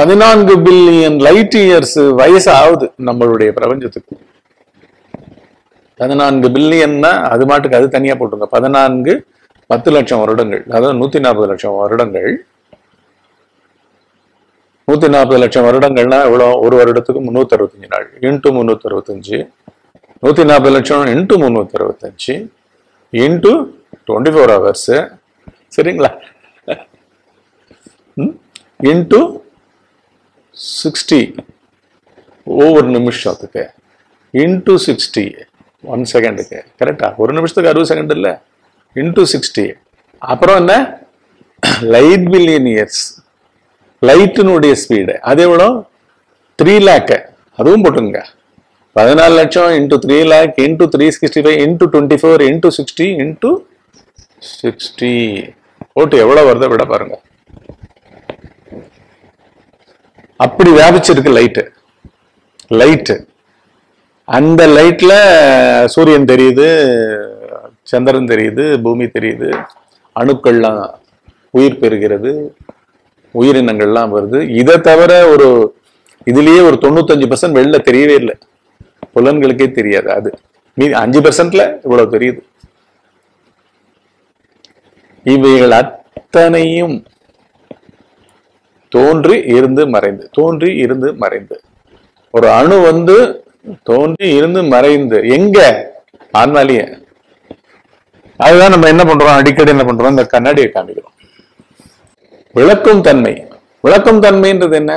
பதினான்கு billion light years வயசு ஆகுது நம்மளுடைய பிரபஞ்சத்துக்கு பதினான்கு பில்லியன்னா அது மாட்டுக்கு அது தனியா போட்டுங்க பதினான்கு பத்து லட்சம் வருடங்கள் அதாவது நூத்தி நாற்பது லட்சம் வருடங்கள் நூத்தி நாற்பது லட்சம் வருடங்கள்னா எவ்வளவு ஒரு வருடத்துக்கு முன்னூத்தி அறுபத்தஞ்சு நாள் இன்ட்டு முன்னூத்தி அறுபத்தஞ்சு நூத்தி நாற்பது லட்சம் இன்ட்டு முன்னூத்தி அறுபத்தஞ்சு இன்ட்டு டுவெண்ட்டி ஃபோர் ஹவர்ஸ் சரிங்களா இன்ட்டு சிக்ஸ்டி ஒவ்வொரு நிமிஷத்துக்கு இன்ட்டு சிக்ஸ்டி ஒன் செகண்டுக்கு கரெக்டா ஒரு நிமிஷத்துக்கு அறுபது செகண்ட் இல்லை இன்ட்டு சிக்ஸ்டி அப்புறம் என்ன லைட் பில்லியன் இயர்ஸ் லைட்டினுடைய ஸ்பீடு அது எவ்வளோ த்ரீ லேக்கு அதுவும் போட்டுங்க பதினாலு லட்சம் into three lakh into three sixty five into twenty four into sixty into sixty போட்டு எவ்வளோ வருதோ விட பாருங்க அப்படி வியாபிச்சிருக்கு லைட்டு லைட்டு அந்த லைட்ல சூரியன் தெரியுது சந்திரன் தெரியுது பூமி தெரியுது அணுக்கள்லாம் உயிர் பெறுகிறது உயிரினங்கள்லாம் வருது இதை தவிர ஒரு இதுலயே ஒரு தொண்ணூத்தஞ்சு பர்சன்ட் வெளில தெரியவே இல்லை புலன்களுக்கே தெரியாது அது மீதி அஞ்சு பர்சன்ட்ல இவ்வளவு தெரியுது இவைகள் அத்தனையும் தோன்றி இருந்து மறைந்து தோன்றி இருந்து மறைந்து ஒரு அணு வந்து தோன்றி இருந்து மறைந்து எங்க ஆன்மாலிய அதுதான் நம்ம என்ன பண்றோம் அடிக்கடி என்ன பண்றோம் இந்த கண்ணாடியை காமிக்கிறோம் விளக்கும் தன்மை விளக்கும் தன்மைன்றது என்ன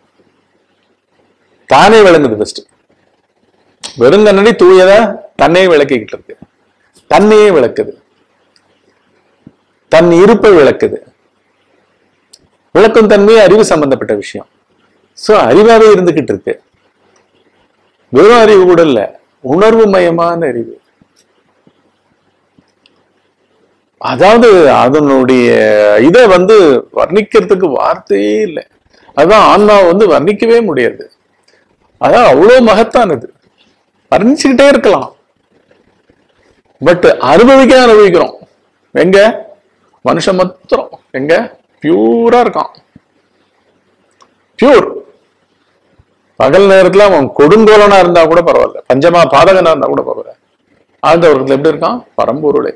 தானே விளங்குது பெஸ்ட் வெறும் கண்ணாடி தூயதா தன்னையே விளக்கிக்கிட்டு இருக்கு தன்னையே விளக்குது தன் இருப்பை விளக்குது விளக்கும் தன்மை அறிவு சம்பந்தப்பட்ட விஷயம் சோ அறிவாவே இருந்துகிட்டு இருக்கு வெறும் அறிவு கூட இல்ல உணர்வு மயமான அறிவு அதாவது அதனுடைய இதை வந்து வர்ணிக்கிறதுக்கு வார்த்தையே இல்லை அதான் ஆன்மாவை வந்து வர்ணிக்கவே முடியாது அதான் அவ்வளவு மகத்தானது வர்ணிச்சுக்கிட்டே இருக்கலாம் பட் அனுபவிக்க அனுபவிக்கிறோம் எங்க மனுஷன் மாத்திரம் எங்க பியூரா இருக்கான் பியூர் பகல் நேரத்துல அவன் கொடுங்கோலனா இருந்தா கூட பரவாயில்ல பஞ்சமா பாதகனா இருந்தா கூட பரவாயில்ல ஆழ்ந்த உலகத்துல எப்படி இருக்கான் பரம்பொருளே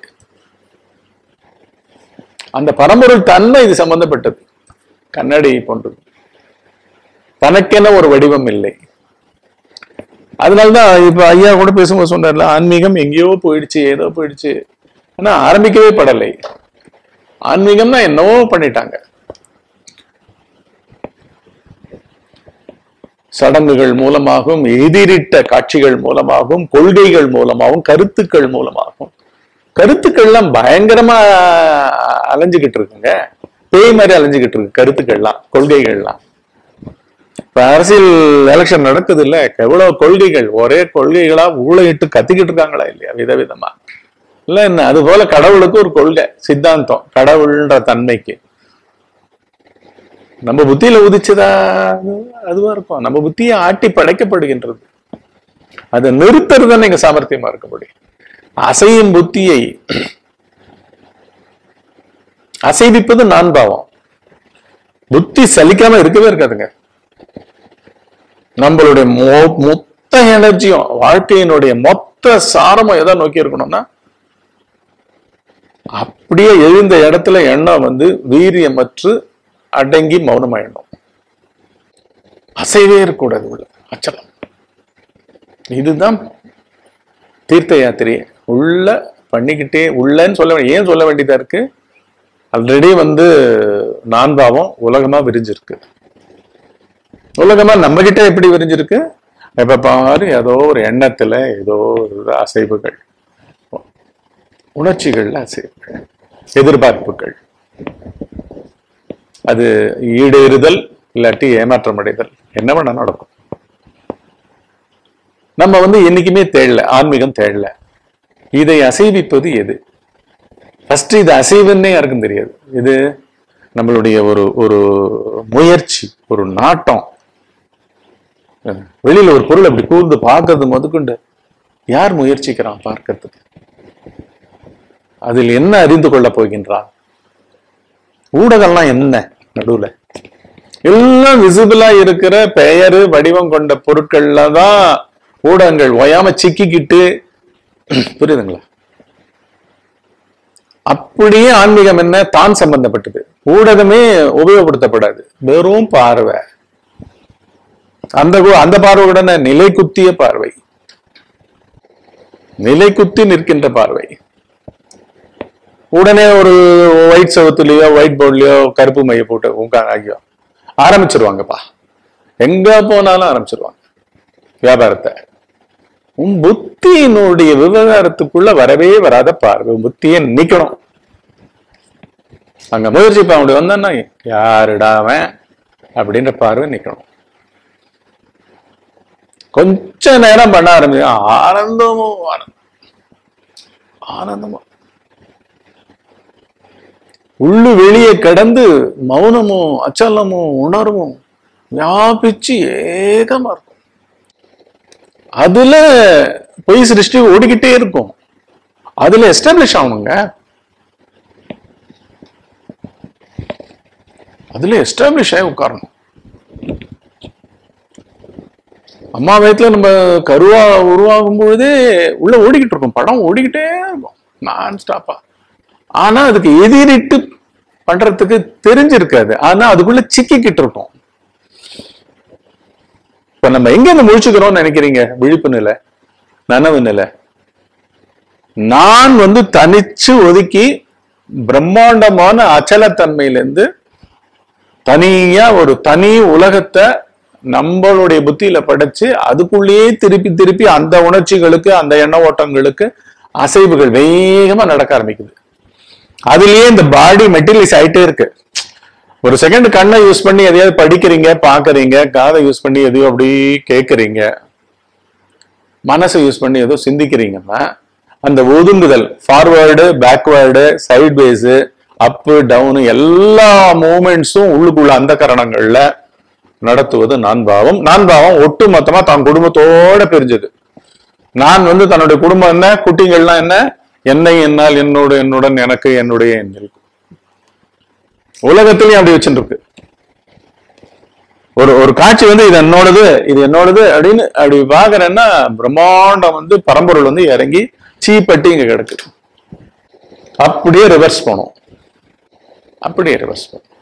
அந்த பரம்பொருள் தன்மை இது சம்பந்தப்பட்டது கண்ணாடி போன்றது தனக்கென ஒரு வடிவம் இல்லை அதனாலதான் இப்ப ஐயா கூட பேசும்போது சொன்னார்ல ஆன்மீகம் எங்கேயோ போயிடுச்சு ஏதோ போயிடுச்சு ஆனா ஆரம்பிக்கவே படலை ஆன்மீகம்னா என்னவோ பண்ணிட்டாங்க சடங்குகள் மூலமாகவும் எதிரிட்ட காட்சிகள் மூலமாகவும் கொள்கைகள் மூலமாகவும் கருத்துக்கள் மூலமாகவும் கருத்துக்கள்லாம் பயங்கரமா அலைஞ்சுகிட்டு இருக்குங்க பேய் மாதிரி அலைஞ்சுகிட்டு இருக்கு கருத்துக்கள்லாம் கொள்கைகள்லாம் இப்ப அரசியல் எலெக்ஷன் நடக்குது இல்ல எவ்வளவு கொள்கைகள் ஒரே கொள்கைகளா ஊழையிட்டு கத்திக்கிட்டு இருக்காங்களா இல்லையா விதவிதமா இல்ல என்ன அது போல கடவுளுக்கு ஒரு கொள்கை சித்தாந்தம் கடவுள்ன்ற தன்மைக்கு நம்ம புத்தியில உதிச்சதா அதுவா இருக்கும் நம்ம புத்தியை ஆட்டி படைக்கப்படுகின்றது அதை நிறுத்துறது நீங்க சாமர்த்தியமா இருக்க முடியும் அசையும் புத்தியை அசைவிப்பது நான் பாவம் புத்தி சலிக்காம இருக்கவே இருக்காதுங்க நம்மளுடைய மொ- மொத்த எனர்ஜியும் வாழ்க்கையினுடைய மொத்த சாரமும் எதை நோக்கி இருக்கணும்னா அப்படியே எழுந்த இடத்துல எண்ணம் வந்து வீரியமற்று அடங்கி மௌனமாயிடணும் அசைவே இருக்கக்கூடாது உள்ள அச்சலம் இதுதான் தீர்த்த யாத்திரையை உள்ள பண்ணிக்கிட்டே உள்ளன்னு சொல்ல வேண்டிய ஏன் சொல்ல வேண்டியதா இருக்கு ஆல்ரெடி வந்து நான் பாவம் உலகமா விரிஞ்சிருக்கு உலகமா நம்ம கிட்ட எப்படி விரிஞ்சிருக்கு எப்ப பாரு ஏதோ ஒரு எண்ணத்துல ஏதோ ஒரு அசைவுகள் உணர்ச்சிகள்ல அசைவுகள் எதிர்பார்ப்புகள் அது ஈடேறுதல் இல்லாட்டி ஏமாற்றம் அடைதல் என்ன வேணா நடக்கும் நம்ம வந்து என்னைக்குமே தேடல ஆன்மீகம் தேடல இதை அசைவிப்பது எது ஃபர்ஸ்ட் இது அசைவுன்னே யாருக்கும் தெரியாது இது நம்மளுடைய ஒரு ஒரு முயற்சி ஒரு நாட்டம் அஹ் வெளியில ஒரு பொருள் அப்படி கூர்ந்து பார்க்கறது முதற்கொண்டு யார் முயற்சிக்கிறான் பார்க்கறதுக்கு அதில் என்ன அறிந்து கொள்ளப் போகின்றான் ஊடகம்லாம் என்ன நடுவுல எல்லாம் விசிபிளா இருக்கிற பெயரு வடிவம் கொண்ட பொருட்கள்ல தான் ஊடகங்கள் ஓயாம சிக்கிக்கிட்டு புரியுதுங்களா அப்படியே ஆன்மீகம் என்ன தான் சம்பந்தப்பட்டது ஊடகமே உபயோகப்படுத்தப்படாது வெறும் பார்வை அந்த கு- அந்த பார்வை உடனே நிலை குத்திய பார்வை நிலை குத்தி நிற்கின்ற பார்வை உடனே ஒரு ஒயிட் செவத்துலயோ ஒயிட் போர்ட்லயோ கருப்பு மைய போட்டு உட்காந்து ஆகியோ ஆரம்பிச்சிருவாங்கப்பா எங்க போனாலும் ஆரம்பிச்சிருவாங்க வியாபாரத்தை உன் புத்தியினுடைய விவகாரத்துக்குள்ள வரவே வராத பார்வை உன் புத்தியை நிக்கணும் அங்க முயற்சி பண்ண அப்படி வந்தான்னா யாருடா அவன் அப்படின்ற பார்வை நிக்கணும் கொஞ்ச நேரம் பண்ண ஆரம்பி ஆனந்தமோ ஆனந்தம் ஆனந்தமோ உள்ளு வெளியே கடந்து மௌனமும் அச்சலமும் உணர்வும் வியாபிச்சு ஏகமா இருக்கும் அதுல பொய் சிருஷ்டி ஓடிக்கிட்டே இருக்கும் அதுல எஸ்டாப்ளிஷ் ஆகணுங்க அதுல எஸ்டாப்ளிஷ் ஆகி உட்காரணும் அம்மா வயத்துல நம்ம கருவா உருவாகும் பொழுதே உள்ள ஓடிக்கிட்டு இருக்கும் படம் ஓடிக்கிட்டே இருக்கும் நான் ஸ்டாப்பா ஆனா அதுக்கு எதிரிட்டு பண்றதுக்கு தெரிஞ்சிருக்காது ஆனா அதுக்குள்ள சிக்கிக்கிட்டு இருக்கும் இப்ப நம்ம எங்க இருந்து முழிச்சுக்கிறோம்னு நினைக்கிறீங்க விழிப்பு நிலை நனவு நிலை நான் வந்து தனிச்சு ஒதுக்கி பிரம்மாண்டமான அச்சலத்தன்மையிலிருந்து தனியா ஒரு தனி உலகத்தை நம்மளுடைய புத்தியில படைச்சு அதுக்குள்ளேயே திருப்பி திருப்பி அந்த உணர்ச்சிகளுக்கு அந்த எண்ண ஓட்டங்களுக்கு அசைவுகள் வேகமா நடக்க ஆரம்பிக்குது அதுலயே இந்த பாடி மெட்டீரியலைஸ் ஆயிட்டே இருக்கு ஒரு செகண்ட் கண்ணை யூஸ் பண்ணி எதையாவது படிக்கிறீங்க பாக்குறீங்க காதை யூஸ் பண்ணி எதையோ அப்படி கேட்கறீங்க மனசை யூஸ் பண்ணி ஏதோ சிந்திக்கிறீங்கன்னா அந்த ஒதுங்குதல் ஃபார்வேர்டு பேக்வேர்டு சைட் பேஸ் அப்பு டவுனு எல்லா மூமெண்ட்ஸும் உள்ளுக்குள்ள அந்த கரணங்கள்ல நடத்துவது நான் பாவம் நான் பாவம் ஒட்டு மொத்தமா தான் குடும்பத்தோட பிரிஞ்சது நான் வந்து தன்னுடைய குடும்பம் என்ன குட்டிகள்லாம் என்ன என்னை என்னால் என்னோட என்னுடன் எனக்கு என்னுடைய என்னில் உலகத்திலயும் அப்படி வச்சுருக்கு ஒரு ஒரு காட்சி வந்து இது என்னோடது இது என்னோடது அப்படின்னு அப்படி பாக்குறேன்னா பிரம்மாண்டம் வந்து பரம்பொருள் வந்து இறங்கி சீப்பட்டி இங்க கிடக்கு அப்படியே ரிவர்ஸ் போனோம் அப்படியே ரிவர்ஸ் போனோம்